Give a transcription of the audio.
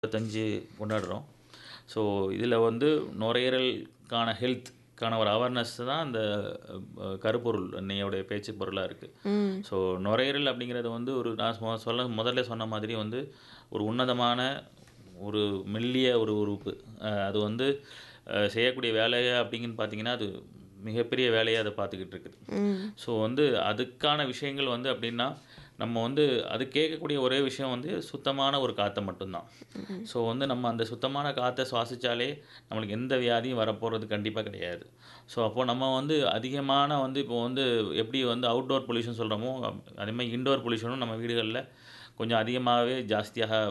இருபத்தஞ்சு கொண்டாடுறோம் ஸோ இதில் வந்து நுரையீரலுக்கான ஹெல்த்க்கான ஒரு அவேர்னஸ் தான் அந்த அஹ், கருப்பொருள் அன்னையோடைய பேச்சு பொருளாக இருக்குது ம் ஸோ நுரையீரல் அப்படிங்கிறது வந்து ஒரு நான் சொ- சொல்ல முதல்ல சொன்ன மாதிரி வந்து ஒரு உன்னதமான ஒரு மெல்லிய ஒரு உறுப்பு அஹ், அது வந்து அஹ், செய்யக்கூடிய வேலையை அப்படிங்கன்னு பார்த்தீங்கன்னா அது மிகப்பெரிய வேலையை அதை பார்த்துக்கிட்டு இருக்குது ம் ஸோ வந்து அதுக்கான விஷயங்கள் வந்து அப்படின்னா நம்ம வந்து அது கேட்கக்கூடிய ஒரே விஷயம் வந்து சுத்தமான ஒரு காற்றை மட்டும்தான் ஸோ வந்து நம்ம அந்த சுத்தமான காற்றை சுவாசித்தாலே நம்மளுக்கு எந்த வியாதியும் வரப்போகிறது கண்டிப்பாக கிடையாது ஸோ அப்போ நம்ம வந்து அதிகமான வந்து இப்போ வந்து எப்படி வந்து அவுட்டோர் பொல்யூஷன் சொல்கிறோமோ அதே மாதிரி இன்டோர் பொல்யூஷனும் நம்ம வீடுகளில் கொஞ்சம் அதிகமாகவே ஜாஸ்தியாக